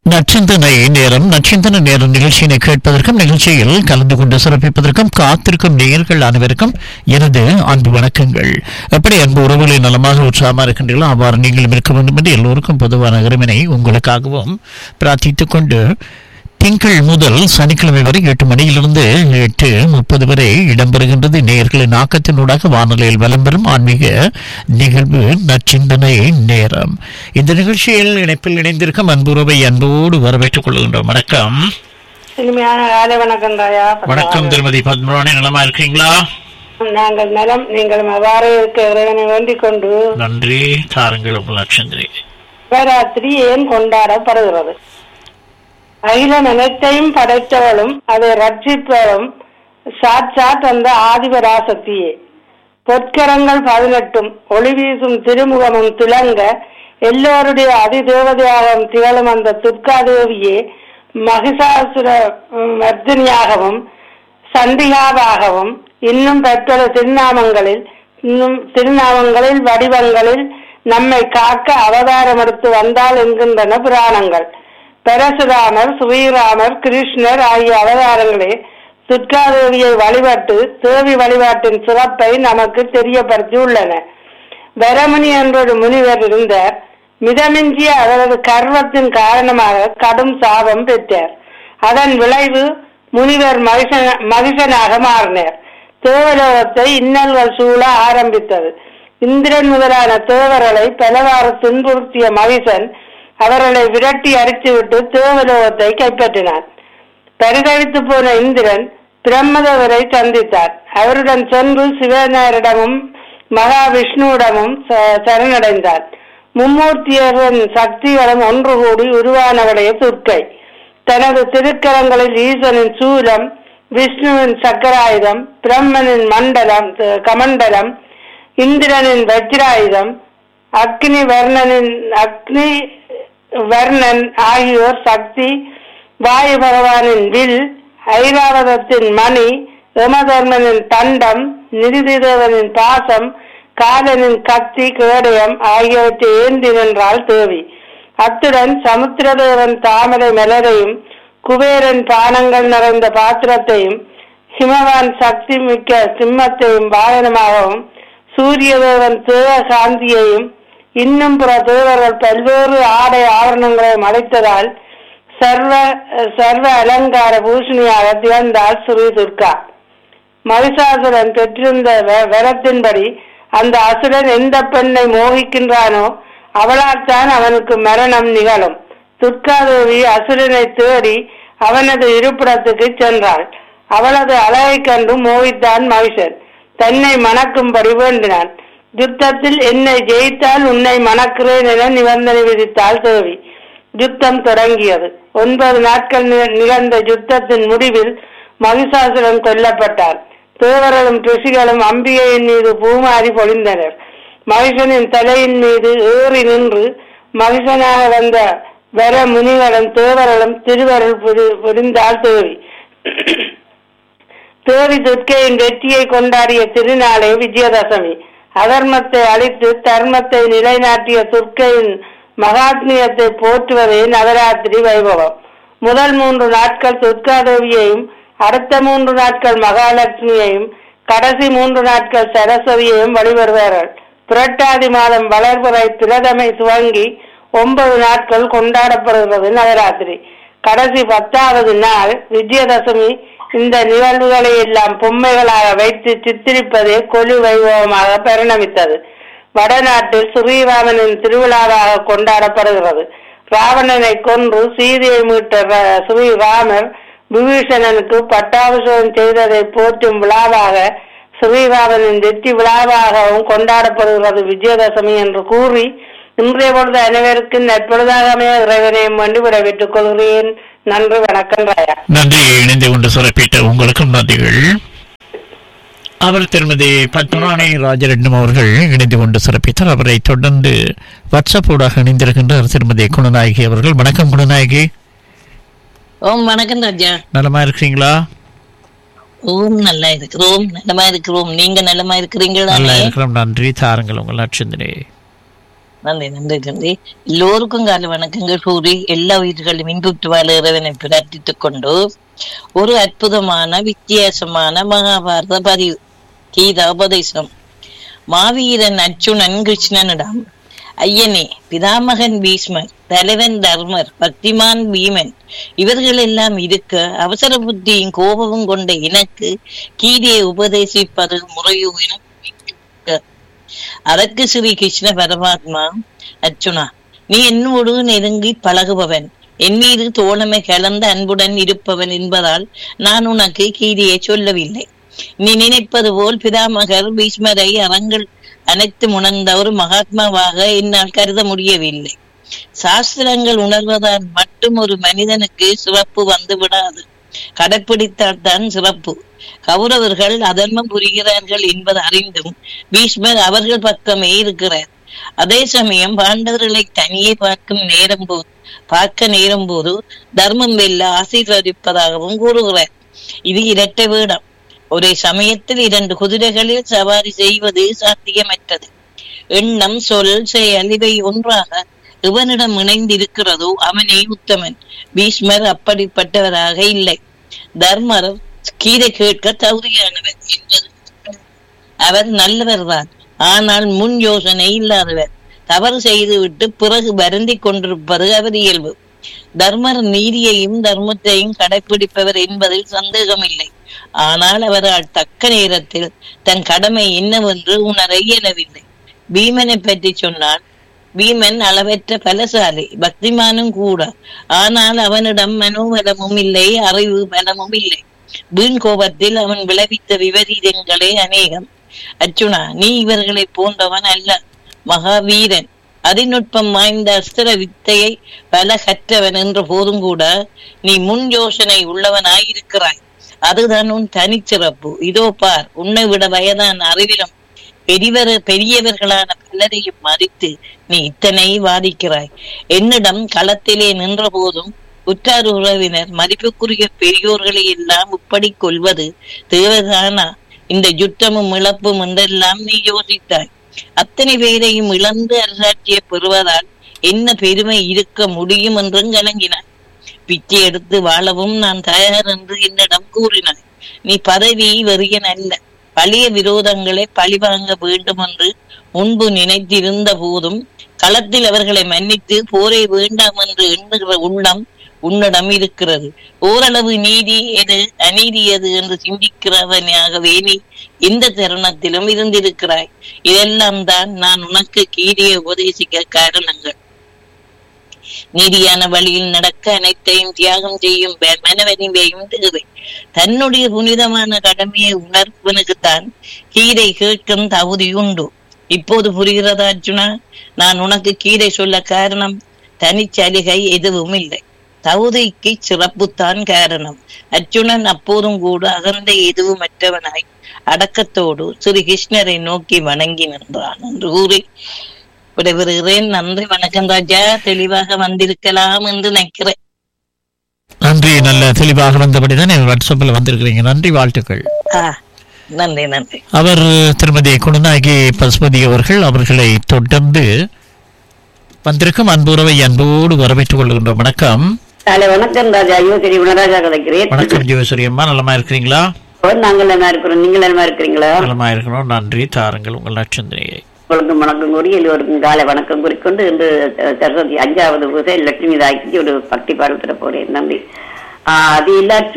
நச்சிந்தனை நேரம் நச்சிந்தனை நேரம் நிகழ்ச்சியினை கேட்பதற்கும் நிகழ்ச்சியில் கலந்து கொண்டு சிறப்பிப்பதற்கும் காத்திருக்கும் நேயர்கள் அனைவருக்கும் எனது அன்பு வணக்கங்கள் எப்படி அன்பு உறவுகளை நலமாக உற்சாகமாக இருக்கின்றீர்களோ அவ்வாறு நீங்களும் இருக்க வேண்டும் என்று எல்லோருக்கும் பொதுவான இறைவனை உங்களுக்காகவும் பிரார்த்தித்துக் கொண்டு திங்கள் முதல் சனிக்கிழமை வரை எட்டு மணியிலிருந்து எட்டு முப்பது வரை இடம்பெறுகின்றது நேயர்களின் ஆக்கத்தினூடாக வானொலியில் வலம் பெறும் ஆன்மீக நிகழ்வு நச்சிந்தனை நேரம் இந்த நிகழ்ச்சியில் இணைப்பில் இணைந்திருக்கும் அன்புறவை அன்போடு வரவேற்றுக் கொள்கின்றோம் வணக்கம் இனிமையான காலை வணக்கம் ராயா வணக்கம் திருமதி பத்மராணி நலமா இருக்கீங்களா நாங்கள் நலம் நீங்கள் அவ்வாறு இருக்க இறைவனை வேண்டிக் கொண்டு நன்றி தாருங்கள் உங்கள் நட்சந்திரி சிவராத்திரி ஏன் கொண்டாடப்படுகிறது அகிலம் அனைத்தையும் படைத்தவளும் அதை ரட்சிப்பவளும் சாட்சாத் அந்த ஆதிபராசக்தியே பொற்கரங்கள் பதினெட்டும் ஒளி வீசும் திருமுகமும் திளங்க எல்லோருடைய அதிதேவதையாகவும் திகழும் அந்த துர்காதேவியே மகிஷாசுர உம், மர்தினியாகவும் சண்டிகாவாகவும் இன்னும் பெற்ற திருநாமங்களில் இன்னும் திருநாமங்களில் வடிவங்களில் நம்மை காக்க அவதாரம் எடுத்து வந்தால் என்கின்றன புராணங்கள் பரசுராமர் சுவீராமர் கிருஷ்ணர் ஆகிய அவதாரங்களே துர்காதேவியை வழிபட்டு தேவி வழிபாட்டின் சிறப்பை நமக்கு தெரியப்படுத்தி உள்ளன வரமுனி என்றொரு முனிவர் இருந்தார் மிதமிஞ்சிய அவரது கர்வத்தின் காரணமாக கடும் சாபம் பெற்றார் அதன் விளைவு முனிவர் மகிஷன மகிஷனாக மாறினார் தேவலோகத்தை இன்னல்கள் சூழ ஆரம்பித்தது இந்திரன் முதலான தேவர்களை பலவாறு துன்புறுத்திய மகிஷன் அவர்களை விரட்டி அடித்துவிட்டு தேவலோகத்தை கைப்பற்றினான் பரிதவித்து போன இந்திரன் பிரம்மதேவரை சந்தித்தார் அவருடன் சென்று சிவனாரிடமும் மகாவிஷ்ணுவிடமும் ச- சரணடைந்தார் மும்மூர்த்தியரின் சக்திகளும் ஒன்று கூடி உருவானவடைய துர்க்கை தனது திருக்கரங்களில் ஈசனின் சூலம் விஷ்ணுவின் சக்கராயுதம் பிரம்மனின் மண்டலம் த- கமண்டலம் இந்திரனின் வஜ்ராயுதம் அக்னி வர்ணனின் அக்னி வர்ணன் ஆகியோர் சக்தி வாயு பகவானின் வில் ஐராவதத்தின் மணி யமதர்மனின் தண்டம் நிதிதேவனின் பாசம் காலனின் கத்தி கேடயம் ஆகியவற்றை ஏந்தி நின்றாள் தேவி அத்துடன் சமுத்திரதேவன் தாமரை மலரையும் குபேரன் பானங்கள் நிறைந்த பாத்திரத்தையும் ஹிமவான் சக்தி மிக்க சிம்மத்தையும் வாகனமாகவும் சூரியதேவன் தேவ சாந்தியையும் இன்னும் பிற தேவர்கள் பல்வேறு ஆடை ஆவரணங்களையும் அடைத்ததால் சர்வ சர்வ அலங்கார பூஷணியாக திகழ்ந்தாள் ஸ்ரீ துர்கா மகிஷாசுரன் பெற்றிருந்த வ- வரத்தின்படி அந்த அசுரன் எந்த பெண்ணை மோகிக்கின்றானோ அவளால் தான் அவனுக்கு மரணம் நிகழும் துர்காதேவி அசுரனை தேடி அவனது இருப்பிடத்துக்கு சென்றாள் அவளது அழகைக் கண்டு மோகித்தான் மகிஷன் தன்னை மணக்கும்படி வேண்டினான் யுத்தத்தில் என்னை ஜெயித்தால் உன்னை மணக்கிறேன் என நிபந்தனை விதித்தாள் தேவி யுத்தம் தொடங்கியது ஒன்பது நாட்கள் நி- நிகழ்ந்த யுத்தத்தின் முடிவில் மகிஷாசுரன் கொல்லப்பட்டார் தேவர்களும் ரிஷிகளும் அம்பிகையின் மீது பூமாரி பொழிந்தனர் மகிஷனின் தலையின் மீது ஏறி நின்று மகிஷனாக வந்த வர முனிகளும் தேவர்களும் திருவருள் புரி- புரிந்தாள் தேவி தேவி துர்க்கையின் வெற்றியை கொண்டாடிய திருநாளே விஜயதசமி அதர்மத்தை அழித்து தர்மத்தை நிலைநாட்டிய துர்க்கையின் மகாத்மியத்தை போற்றுவதே நவராத்திரி வைபவம் முதல் மூன்று நாட்கள் துர்காதேவியையும் அடுத்த மூன்று நாட்கள் மகாலட்சுமியையும் கடைசி மூன்று நாட்கள் சரஸ்வதியையும் வழிபடுவார்கள் புரட்டாதி மாதம் வளர்புறை பிரதமை துவங்கி ஒன்பது நாட்கள் கொண்டாடப்படுகிறது நவராத்திரி கடைசி பத்தாவது நாள் விஜயதசமி இந்த நிகழ்வுகளை எல்லாம் பொம்மைகளாக வைத்து சித்தரிப்பதே கொலு வைபவமாக பரிணமித்தது வடநாட்டில் ஸ்ரீராமனின் திருவிழாவாக கொண்டாடப்படுகிறது ராவணனை கொன்று சீதையை மீட்ட ர- ஸ்ரீராமர் விபீஷணனுக்கு பட்டாபிஷேகம் செய்ததை போற்றும் விழாவாக ஸ்ரீராமனின் வெற்றி விழாவாகவும் கொண்டாடப்படுகிறது விஜயதசமி என்று கூறி இன்றைய பொழுது அனைவருக்கும் நற்பொழுதாக அமைய இறைவனையும் வேண்டி விடைபெற்றுக் கொள்கிறேன் நன்றி வணக்கம் ராயா நன்றி இணைந்து கொண்டு சிறப்பித்த உங்களுக்கும் நன்றிகள் அவர் திருமதி பத்மராணி ராஜரெட்டம் அவர்கள் இணைந்து கொண்டு சிறப்பித்தார் அவரை தொடர்ந்து வாட்ஸ்அப் ஊடாக இணைந்திருக்கின்றார் திருமதி குணநாயகி அவர்கள் வணக்கம் குணநாயகி ஓம் வணக்கம் ராஜா நலமா இருக்கிறீங்களா ஓம் நல்லா இருக்கிறோம் நல்லமா இருக்கிறோம் நீங்க நல்லமா இருக்கிறீங்களா நல்லா இருக்கிறோம் நன்றி தாருங்கள் உங்கள் நட்சத்திரே நன்றி நன்றி நன்றி எல்லோருக்கும் கால வணக்கங்கள் கூறி எல்லா உயிர்களும் இன்புற்று வாழ இறைவனை பிரார்த்தித்துக் கொண்டு ஒரு அற்புதமான வித்தியாசமான மகாபாரத பதிவு கீதா உபதேசம் மாவீரன் அர்ஜுனன் கிருஷ்ணனிடம் ஐயனே பிதாமகன் பீஷ்மர் தலைவன் தர்மர் பக்திமான் பீமன் இவர்கள் எல்லாம் இருக்க அவசர புத்தியும் கோபமும் கொண்ட எனக்கு கீதையை உபதேசிப்பது முறையோ என கேட்க. அதற்கு ஸ்ரீ கிருஷ்ண பரமாத்மா அர்ஜுனா நீ என்னோடு நெருங்கி பழகுபவன் என் மீது தோழமை கலந்த அன்புடன் இருப்பவன் என்பதால் நான் உனக்கு கீதையை சொல்லவில்லை நீ நினைப்பது போல் பிதாமகர் பீஷ்மரை அறங்கள் அனைத்து உணர்ந்த ஒரு மகாத்மாவாக என்னால் கருத முடியவில்லை சாஸ்திரங்கள் உணர்வதால் மட்டும் ஒரு மனிதனுக்கு சிறப்பு வந்து விடாது கடைப்பிடித்தால் தான் சிறப்பு கௌரவர்கள் அதர்மம் புரிகிறார்கள் என்பது அறிந்தும் பீஷ்மர் அவர்கள் பக்கமே இருக்கிறார் அதே சமயம் பாண்டவர்களை தனியே பார்க்கும் நேரம் போது பார்க்க நேரும் போது தர்மம் வெல்ல ஆசீர்வதிப்பதாகவும் கூறுகிறார் இது இரட்டை வேடம் ஒரே சமயத்தில் இரண்டு குதிரைகளில் சவாரி செய்வது சாத்தியமற்றது எண்ணம் சொல் செயல் இவை ஒன்றாக இவனிடம் இணைந்திருக்கிறதோ அவனே உத்தமன் பீஷ்மர் அப்படிப்பட்டவராக இல்லை தர்மர் கீரை கேட்க தகுதியானவர் என்பது அவர் நல்லவர்தான் ஆனால் முன் யோசனை இல்லாதவர் தவறு செய்துவிட்டு பிறகு வருந்திக் கொண்டிருப்பது அவர் இயல்பு தர்மர் நீதியையும் தர்மத்தையும் கடைபிடிப்பவர் என்பதில் சந்தேகமில்லை ஆனால் அவரால் தக்க நேரத்தில் தன் கடமை என்னவென்று உணர இயலவில்லை பீமனை பற்றி சொன்னால் பீமன் அளவற்ற பலசாலி பக்திமானும் கூட ஆனால் அவனிடம் மனோபலமும் இல்லை அறிவு பலமும் இல்லை வீண் கோபத்தில் அவன் விளைவித்த விபரீதங்களே அநேகம் அர்ஜுனா நீ இவர்களை போன்றவன் அல்ல மகாவீரன் அதிநுட்பம் வாய்ந்த அஸ்திர வித்தையை பல கற்றவன் என்ற போதும் கூட நீ முன் யோசனை உள்ளவனாயிருக்கிறாய் அதுதான் உன் தனிச்சிறப்பு இதோ பார் உன்னை விட வயதான அறிவிலும் பெரியவர் பெரியவர்களான பலரையும் மறித்து நீ இத்தனை வாதிக்கிறாய் என்னிடம் களத்திலே நின்ற போதும் உற்றார் உறவினர் மதிப்புக்குரிய பெரியோர்களை எல்லாம் இப்படி கொள்வது தேவைதானா இந்த யுத்தமும் இழப்பும் என்றெல்லாம் நீ யோசித்தாய் அத்தனை பேரையும் இழந்து அரசாட்சியை பெறுவதால் என்ன பெருமை இருக்க முடியும் என்றும் கலங்கினாய் பிச்சை எடுத்து வாழவும் நான் தயார் என்று என்னிடம் கூறினாய் நீ பதவி வெறியன் அல்ல பழைய விரோதங்களை பழிவாங்க வேண்டும் என்று முன்பு நினைத்திருந்த போதும் களத்தில் அவர்களை மன்னித்து போரை வேண்டாம் என்று எண்ணுகிற உள்ளம் உன்னிடம் இருக்கிறது ஓரளவு நீதி எது அநீதி எது என்று சிந்திக்கிறவனாகவே நீ இந்த தருணத்திலும் இருந்திருக்கிறாய் இதெல்லாம் தான் நான் உனக்கு கீரியை உபதேசிக்க காரணங்கள் நீதியான வழியில் நடக்க அனைத்தையும் தியாகம் செய்யும் ப- மனவலிமையும் தேவை தன்னுடைய புனிதமான கடமையை உணர்வனுக்குத்தான் கீரை கேட்கும் தகுதி உண்டு இப்போது புரிகிறதா அர்ஜுனா நான் உனக்கு கீரை சொல்ல காரணம் தனிச்சலுகை எதுவும் இல்லை தகுதிக்கு சிறப்புத்தான் காரணம் அர்ஜுனன் அப்போதும் கூட அகந்த எதுவுமற்றவனாய் அடக்கத்தோடு ஸ்ரீ கிருஷ்ணரை நோக்கி வணங்கி நின்றான் என்று கூறி விடைபெறுகிறேன் நன்றி வணக்கம் ராஜா தெளிவாக வந்திருக்கலாம் என்று நினைக்கிறேன் நன்றி நல்ல தெளிவாக வந்தபடிதான் வாட்ஸ்அப்பில் வந்திருக்கிறீங்க நன்றி வாழ்த்துக்கள் ஆ நன்றி நன்றி அவர் திருமதி குணநாயகி பசுபதி அவர்கள் அவர்களை தொடர்ந்து வந்திருக்கும் அன்புறவை அன்போடு வரவேற்றுக் கொள்கின்றோம் வணக்கம் காலை வணக்கம் ராஜா ஐயோ சரி குணராஜா கதைக்கிறேன் வணக்கம் ஜீவசூரி அம்மா நலமா இருக்கிறீங்களா நாங்கள் நல்லா இருக்கிறோம் நீங்கள் நல்லா இருக்கிறீங்களா நலமா இருக்கணும் நன்றி தாருங்கள் உங்கள் நட்சத்திரையை உங்களுக்கும் வணக்கம் கூறி எல்லோருக்கும் காலை வணக்கம் கூறிக்கொண்டு இன்று அஹ், சரஸ்வதி அஞ்சாவது பூசை லட்சுமி தாய்க்கு ஒரு பக்தி பாடல் தர போறேன் நன்றி ஆதி லட்சுமி